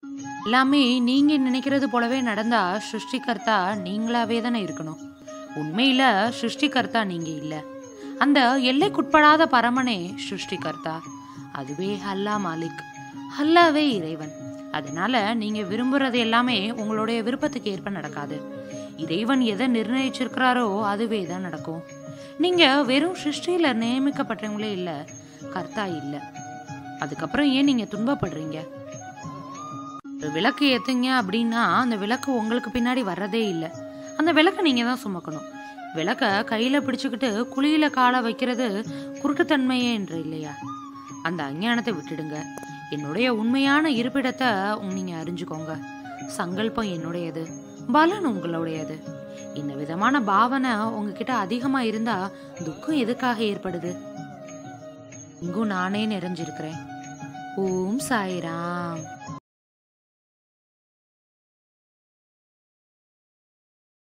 எல்லாமே நீங்க நினைக்கிறது போலவே நடந்தா சிருஷ்டிகர்த்தா நீங்களாவே தானே இருக்கணும் உண்மையில சிருஷ்டிகர்த்தா நீங்க இல்ல அந்த எல்லைக்குட்படாத பரமனே சிருஷ்டிகர்த்தா அதுவே அல்லா மாலிக் அல்லாவே இறைவன் அதனால நீங்க விரும்புறது எல்லாமே உங்களுடைய விருப்பத்துக்கு ஏற்ப நடக்காது இறைவன் எதை நிர்ணயிச்சிருக்கிறாரோ அதுவே தான் நடக்கும் நீங்க வெறும் சிருஷ்டியில நியமிக்கப்பட்டவங்களே இல்ல கர்த்தா இல்ல அதுக்கப்புறம் ஏன் நீங்க துன்பப்படுறீங்க ஒரு விளக்கு ஏத்துங்க அப்படின்னா அந்த விளக்கு உங்களுக்கு பின்னாடி வர்றதே இல்லை அந்த விளக்கை நீங்க தான் சுமக்கணும் விளக்க கையில பிடிச்சுக்கிட்டு குழியில காலை வைக்கிறது குருட்டுத்தன்மையே என்று இல்லையா அந்த அஞ்ஞானத்தை விட்டுடுங்க என்னுடைய உண்மையான இருப்பிடத்தை உங்க- நீங்க அறிஞ்சுக்கோங்க சங்கல்பம் என்னுடையது பலன் உங்களுடையது இந்த விதமான பாவனை உங்ககிட்ட அதிகமா இருந்தா துக்கம் எதுக்காக ஏற்படுது இங்கும் நானே நிறைஞ்சிருக்கிறேன் ஓம் சாய்ராம்